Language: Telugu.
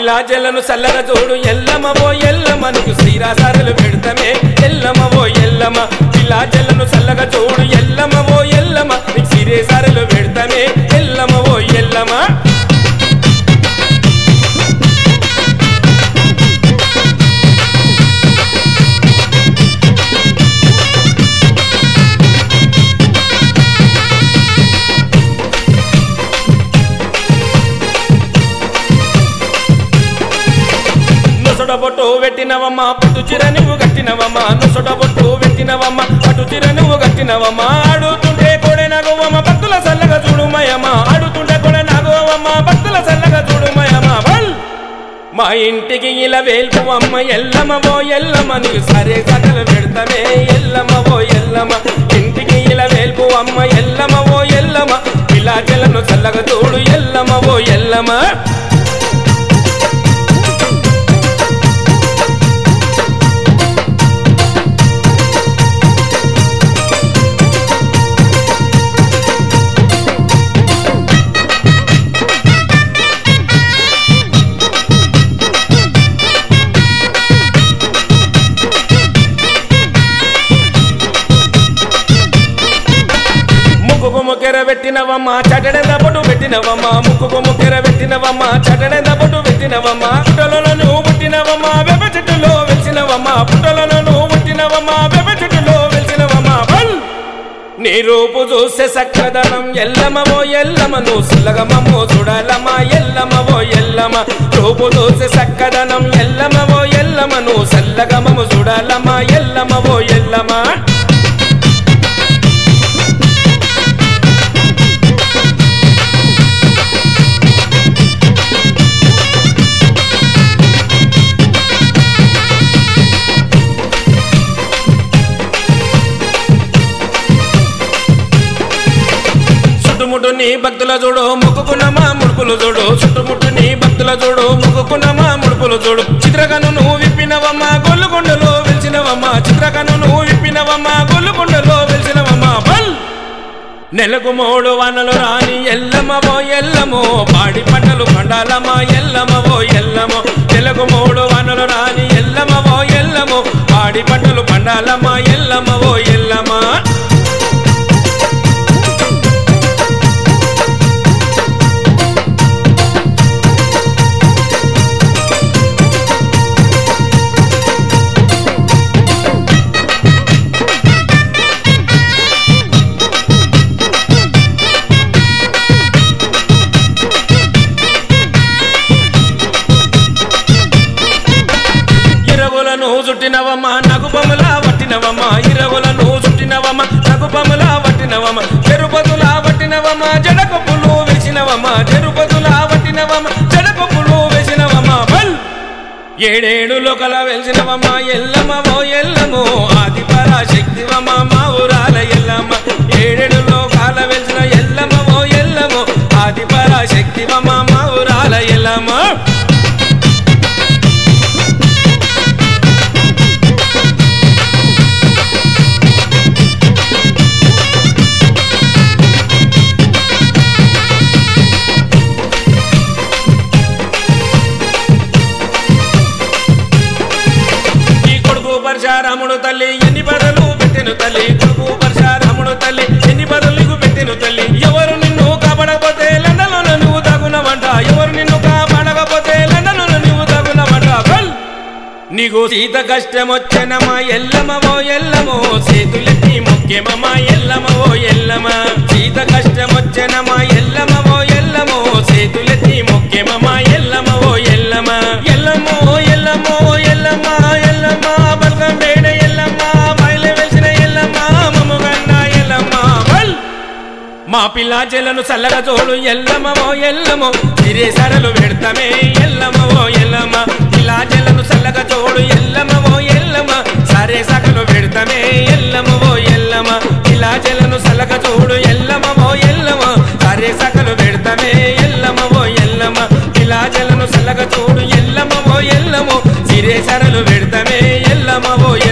పిల్లాజలను చల్లగా చూడు ఎల్లమ్మ ఓ ఎల్లమ్మ నీకు శ్రీరాసారులు పెడతామే ఎల్లమ్మ ఓ ఎల్లమ్మ పిల్లాజలను చల్లగా చూడు ఎల్లమ్మ ఓ ఎల్లమ్మ నీకు శ్రీరాసారులు పెడతామే ఎల్లమ్మ ఓ ఎల్లమ్మ నుసడ బొట్టు పెట్టినవమ్మ పట్టు చిర నువ్వు కట్టినవమ్మ నుసడ బొట్టు పెట్టినవమ్మ పట్టు చిర నువ్వు కట్టినవమ్మ ఆడుతుంటే కొడే నగవమ్మ భక్తుల సల్లగా చూడుమయమ్మ ఆడుతుంటే కొడే నగవమ్మ భక్తుల సల్లగా చూడుమయమ్మ బల్ మా ఇంటికి ఇలా వేల్పు అమ్మ ఎల్లమ్మ ఓ ఎల్లమ్మ నీకు సరే సకలు పెడతామే ఎల్లమ్మ ఓ ఎల్లమ్మ ఇంటికి ఇలా వేల్పు అమ్మ ఎల్లమ్మ ఓ ఎల్లమ్మ ఇలా జలను చల్లగా చూడు ఎల్లమ్మ ఓ ఎల్లమ్మ ముక్కుకు ముక్కెర పెట్టినవమ్మ చటడెంద పొట్టు పెట్టినవమ్మ ముక్కుకు ముక్కెర పెట్టినవమ్మ చటడెంద పొట్టు పెట్టినవమ్మ పుట్టలలో నువ్వు పుట్టినవమ్మ వెప చెట్టులో వెలిసినవమ్మ పుట్టలలో నువ్వు పుట్టినవమ్మ వెప చెట్టులో వెలిసినవమ్మ బల్ నీ రూపు చూస్తే సక్కదనం ఎల్లమవో ఎల్లమ నువ్వు సుల్లగమో చూడాలమ్మా ఎల్లమవో ఎల్లమ రూపు చూస్తే సక్కదనం ఎల్లమవో ఎల్లమ నువ్వు సల్లగమము చూడాలమ్మా ఎల్లమవో ఎల్లమా చుట్టుముట్టు నీ భక్తుల చూడు మొక్కుకున్నమా ముడుపులు చూడు చుట్టుముట్టు నీ భక్తుల చూడు మొక్కుకున్నమా ముడుపులు చూడు చిత్రకను నువ్వు విప్పినవమ్మా గొల్లుకొండలో వెలిసినవమ్మా చిత్రకను నువ్వు విప్పినవమ్మా గొల్లుకొండలో వెలిసినవమ్మా బల్ నెలకు మూడు వానలు రాని ఎల్లమ్మవో ఎల్లమో పాడి పంటలు పండాలమ్మా ఎల్లమ్మవో ఎల్లమో నెలకు మూడు వానలు రాని ఎల్లమ్మవో ఎల్లమో పాడి పంటలు పండాలమ్మా ఎల్లమ్మవో ఎల్లమా ఇరవులను చుట్టినవమ్మ నగుపముల వట్టినవమ్మ ఇరవులను చుట్టినవమ్మ నగుపముల వట్టినవమ్మ చెరుపతుల వట్టినవమ్మ జడకొప్పులు వేసినవమ్మ చెరుపతుల వట్టినవమ్మ జడకొప్పులు వేసినవమ్మ బల్ ఏడేడు లోకల వెలిసినవమ్మ ఎల్లమ్మవో ఎల్లమో ఆది పరాశక్తివమ్మ మా ఊరాల ఎల్లమ్మ ఏడేడు లోకాల వెలిసిన ఎల్లమ్మవో ఎల్లమో ఆది పరాశక్తివమ్మ మా ఊరాల ఎల్లమ్మ ఈ కొడుకు పరశారాముడు తల్లి ఎన్ని పదలు పెట్టెను తల్లి కొడుకు పరశారాముడు తల్లి ఎన్ని పదలు పెట్టెను తల్లి ఎవరు నిన్ను కాపాడకపోతే లండలో నువ్వు తగునవంట ఎవరు నిన్ను కాపాడకపోతే లండలో నువ్వు తగునవంట బల్ నీకు సీత కష్టం వచ్చనమా ఎల్లమవో ఎల్లమో చేతులెత్తి ముఖ్యమమ్మా ఎల్లమవో ఎల్లమ సీత కష్టం వచ్చనమా ఎల్లమవో ఎల్లమో చేతులెత్తి ముఖ్యమమ్మా ఎల్లమవో ఎల్లమ ఎల్లమో ఎల్లమో ఎల్లమ్మ ఎల్లమ్మ బల్గం వేడ ఎల్లమ్మ బయలు వెలిసిన ఎల్లమ్మ మమ్ముగన్న ఎల్లమ్మ బల్ మా పిల్ల చెల్లను చల్లగా చూడు ఎల్లమ్మవో ఎల్లమో తిరేసరలు పెడతామే ఎల్లమ్మవో ఎల్లమ్మ పిల్ల చెల్లను చల్లగా చూడు ఎల్లమ్మవో ఎల్లమ్మ సరే సకలు పెడతామే ఎల్లమ్మవో ఎల్లమ్మ పిల్ల చెల్లను చల్లగా చూడు ఎల్లమ్మవో ఎల్లమ్మ సరే సకలు పెడతామే ఎల్లమ్మవో ఎల్లమ్మ పిల్ల చెల్లను చల్లగా చూడు ఎల్లమ్మవో ఎల్లమో సిరే సరలు పెడతామే ఎల్లమ్మవో